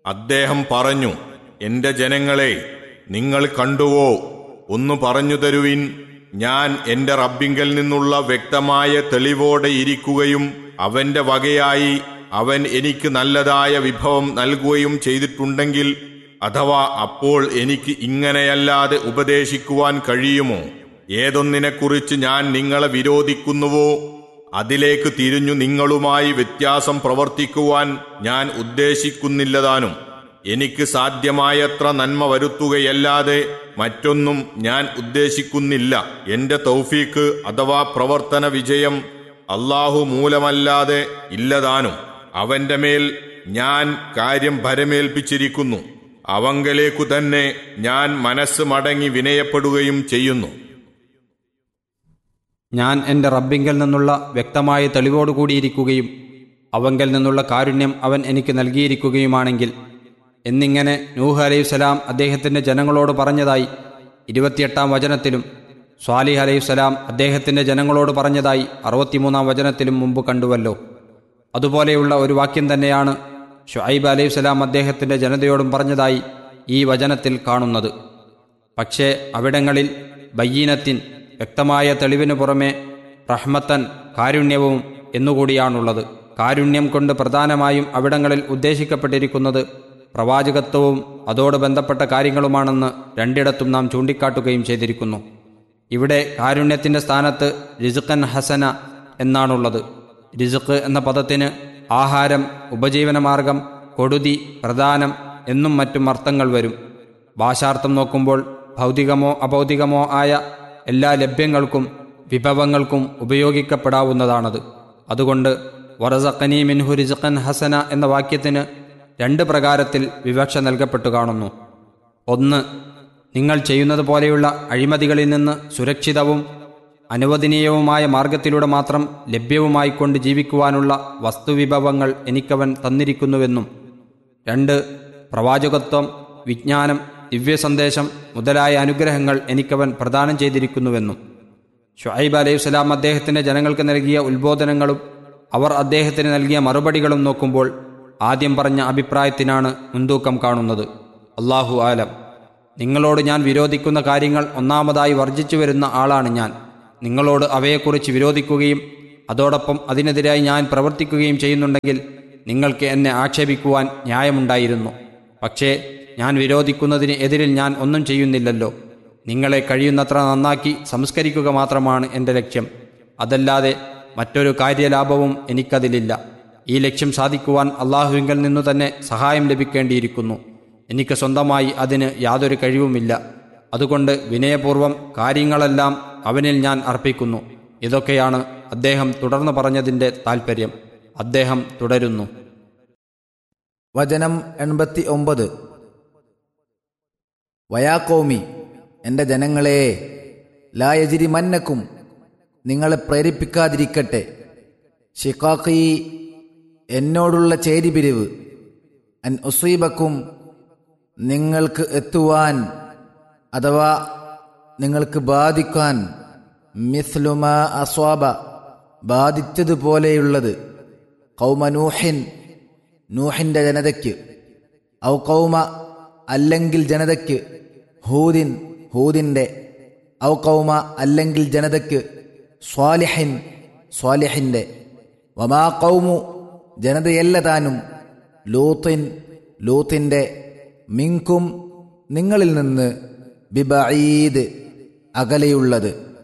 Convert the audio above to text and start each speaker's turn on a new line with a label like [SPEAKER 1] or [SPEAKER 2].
[SPEAKER 1] അദ്ദേഹം പറഞ്ഞു എന്റെ ജനങ്ങളെ നിങ്ങൾ കണ്ടുവോ ഒന്ന് പറഞ്ഞു തരുവിൻ ഞാൻ എന്റെ റബ്ബിങ്കൽ നിന്നുള്ള വ്യക്തമായ തെളിവോടെ ഇരിക്കുകയും അവന്റെ വകയായി അവൻ എനിക്ക് നല്ലതായ വിഭവം നൽകുകയും ചെയ്തിട്ടുണ്ടെങ്കിൽ അഥവാ അപ്പോൾ എനിക്ക് ഇങ്ങനെയല്ലാതെ ഉപദേശിക്കുവാൻ കഴിയുമോ ഏതൊന്നിനെക്കുറിച്ച് ഞാൻ നിങ്ങളെ വിരോധിക്കുന്നുവോ അതിലേക്ക് തിരിഞ്ഞു നിങ്ങളുമായി വ്യത്യാസം പ്രവർത്തിക്കുവാൻ ഞാൻ ഉദ്ദേശിക്കുന്നില്ലതാനും എനിക്ക് സാധ്യമായത്ര നന്മ വരുത്തുകയല്ലാതെ മറ്റൊന്നും ഞാൻ ഉദ്ദേശിക്കുന്നില്ല എന്റെ തൗഫീക്ക് അഥവാ പ്രവർത്തന വിജയം അള്ളാഹു മൂലമല്ലാതെ ഇല്ലതാനും അവന്റെ മേൽ ഞാൻ കാര്യം ഭരമേൽപ്പിച്ചിരിക്കുന്നു അവങ്കലേക്കു തന്നെ ഞാൻ മനസ്സ് മടങ്ങി വിനയപ്പെടുകയും ചെയ്യുന്നു
[SPEAKER 2] ഞാൻ എൻ്റെ റബ്ബിങ്കൽ നിന്നുള്ള വ്യക്തമായ തെളിവോടുകൂടിയിരിക്കുകയും അവങ്കൽ നിന്നുള്ള കാരുണ്യം അവൻ എനിക്ക് നൽകിയിരിക്കുകയുമാണെങ്കിൽ എന്നിങ്ങനെ നൂഹ് അലൈഹിസ്സലാം അദ്ദേഹത്തിൻ്റെ ജനങ്ങളോട് പറഞ്ഞതായി ഇരുപത്തിയെട്ടാം വചനത്തിലും സ്വാലിഹ് അലൈഹിസ്സലാം അദ്ദേഹത്തിൻ്റെ ജനങ്ങളോട് പറഞ്ഞതായി അറുപത്തിമൂന്നാം വചനത്തിലും മുമ്പ് കണ്ടുവല്ലോ അതുപോലെയുള്ള ഒരു വാക്യം തന്നെയാണ് ഷുഐബ് അലൈഹിസ്സലാം അദ്ദേഹത്തിൻ്റെ ജനതയോടും പറഞ്ഞതായി ഈ വചനത്തിൽ കാണുന്നത് പക്ഷേ അവിടങ്ങളിൽ ബയ്യീനത്തിൻ വ്യക്തമായ തെളിവിനു പുറമെ റഹ്മത്തൻ കാരുണ്യവും എന്നുകൂടിയാണുള്ളത് കാരുണ്യം കൊണ്ട് പ്രധാനമായും അവിടങ്ങളിൽ ഉദ്ദേശിക്കപ്പെട്ടിരിക്കുന്നത് പ്രവാചകത്വവും അതോട് ബന്ധപ്പെട്ട കാര്യങ്ങളുമാണെന്ന് രണ്ടിടത്തും നാം ചൂണ്ടിക്കാട്ടുകയും ചെയ്തിരിക്കുന്നു ഇവിടെ കാരുണ്യത്തിൻ്റെ സ്ഥാനത്ത് റിസുഖൻ ഹസന എന്നാണുള്ളത് റിസുഖ് എന്ന പദത്തിന് ആഹാരം ഉപജീവനമാർഗം കൊടുതി പ്രധാനം എന്നും മറ്റും അർത്ഥങ്ങൾ വരും ഭാഷാർത്ഥം നോക്കുമ്പോൾ ഭൗതികമോ അഭൗതികമോ ആയ എല്ലാ ലഭ്യങ്ങൾക്കും വിഭവങ്ങൾക്കും ഉപയോഗിക്കപ്പെടാവുന്നതാണത് അതുകൊണ്ട് വറസഖനി മിൻഹു റിസുഖൻ ഹസന എന്ന വാക്യത്തിന് രണ്ട് പ്രകാരത്തിൽ വിവക്ഷ നൽകപ്പെട്ടു കാണുന്നു ഒന്ന് നിങ്ങൾ ചെയ്യുന്നത് പോലെയുള്ള അഴിമതികളിൽ നിന്ന് സുരക്ഷിതവും അനുവദനീയവുമായ മാർഗത്തിലൂടെ മാത്രം ലഭ്യവുമായിക്കൊണ്ട് ജീവിക്കുവാനുള്ള വസ്തുവിഭവങ്ങൾ എനിക്കവൻ തന്നിരിക്കുന്നുവെന്നും രണ്ട് പ്രവാചകത്വം വിജ്ഞാനം ദിവ്യസന്ദേശം മുതലായ അനുഗ്രഹങ്ങൾ എനിക്കവൻ പ്രദാനം ചെയ്തിരിക്കുന്നുവെന്നും ഷുഐബ് അലൈഹി സ്വലാം അദ്ദേഹത്തിൻ്റെ ജനങ്ങൾക്ക് നൽകിയ ഉത്ബോധനങ്ങളും അവർ അദ്ദേഹത്തിന് നൽകിയ മറുപടികളും നോക്കുമ്പോൾ ആദ്യം പറഞ്ഞ അഭിപ്രായത്തിനാണ് മുൻതൂക്കം കാണുന്നത് അള്ളാഹു ആലം നിങ്ങളോട് ഞാൻ വിരോധിക്കുന്ന കാര്യങ്ങൾ ഒന്നാമതായി വർജിച്ചു വരുന്ന ആളാണ് ഞാൻ നിങ്ങളോട് അവയെക്കുറിച്ച് വിരോധിക്കുകയും അതോടൊപ്പം അതിനെതിരായി ഞാൻ പ്രവർത്തിക്കുകയും ചെയ്യുന്നുണ്ടെങ്കിൽ നിങ്ങൾക്ക് എന്നെ ആക്ഷേപിക്കുവാൻ ന്യായമുണ്ടായിരുന്നു പക്ഷേ ഞാൻ വിരോധിക്കുന്നതിന് എതിരിൽ ഞാൻ ഒന്നും ചെയ്യുന്നില്ലല്ലോ നിങ്ങളെ കഴിയുന്നത്ര നന്നാക്കി സംസ്കരിക്കുക മാത്രമാണ് എൻ്റെ ലക്ഷ്യം അതല്ലാതെ മറ്റൊരു കാര്യലാഭവും എനിക്കതിലില്ല ഈ ലക്ഷ്യം സാധിക്കുവാൻ അള്ളാഹുവിങ്കൽ നിന്നു തന്നെ സഹായം ലഭിക്കേണ്ടിയിരിക്കുന്നു എനിക്ക് സ്വന്തമായി അതിന് യാതൊരു കഴിവുമില്ല അതുകൊണ്ട് വിനയപൂർവം കാര്യങ്ങളെല്ലാം അവനിൽ ഞാൻ അർപ്പിക്കുന്നു ഇതൊക്കെയാണ് അദ്ദേഹം തുടർന്ന് പറഞ്ഞതിൻ്റെ താൽപ്പര്യം അദ്ദേഹം തുടരുന്നു
[SPEAKER 3] വചനം എൺപത്തി ഒമ്പത് വയാക്കോമി എൻ്റെ ജനങ്ങളെ ലായജിരി മന്നക്കും നിങ്ങളെ പ്രേരിപ്പിക്കാതിരിക്കട്ടെ ഷിക്കാഖി എന്നോടുള്ള ചേരിപിരിവ് അൻ ഉസീബക്കും നിങ്ങൾക്ക് എത്തുവാൻ അഥവാ നിങ്ങൾക്ക് ബാധിക്കാൻ മിസ്ലുമ അസ്വാബ ബാധിച്ചതുപോലെയുള്ളത് കൗമനൂഹിൻ നൂഹിൻ്റെ ജനതയ്ക്ക് ഔ കൗമ അല്ലെങ്കിൽ ജനതയ്ക്ക് ഹൂദിൻ ഹൂദിൻ്റെ ഔ കൗമ അല്ലെങ്കിൽ ജനതയ്ക്ക് സ്വാലിഹിൻ സ്വാലിഹിൻ്റെ വമാ കൗമു ജനതയല്ല താനും ലൂത്തിൻ ലൂത്തിൻ്റെ മിങ്കും നിങ്ങളിൽ നിന്ന് ബിബീദ് അകലെയുള്ളത്